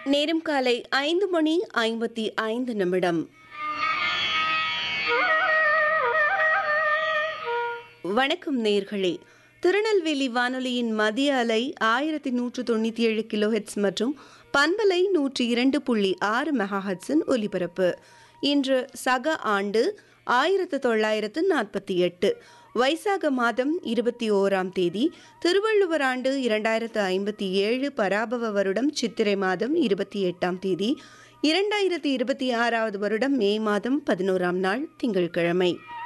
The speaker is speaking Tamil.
நேரம் காலை ஐந்து மணி ஐம்பத்தி ஐந்து நிமிடம் வணக்கம் நேர்களே திருநெல்வேலி வானொலியின் மதிய அலை ஆயிரத்தி நூற்று தொண்ணூற்றி ஏழு கிலோஹெட்ஸ் மற்றும் பண்பலை நூற்றி இரண்டு புள்ளி ஆறு மெகாஹட்ஸின் ஒலிபரப்பு இன்று சக ஆண்டு ஆயிரத்து தொள்ளாயிரத்து நாற்பத்தி எட்டு வைசாக மாதம் இருபத்தி ஓராம் தேதி திருவள்ளுவர் ஆண்டு இரண்டாயிரத்து ஐம்பத்தி ஏழு பராபவ வருடம் சித்திரை மாதம் இருபத்தி எட்டாம் தேதி இரண்டாயிரத்தி இருபத்தி ஆறாவது வருடம் மே மாதம் பதினோராம் நாள் திங்கட்கிழமை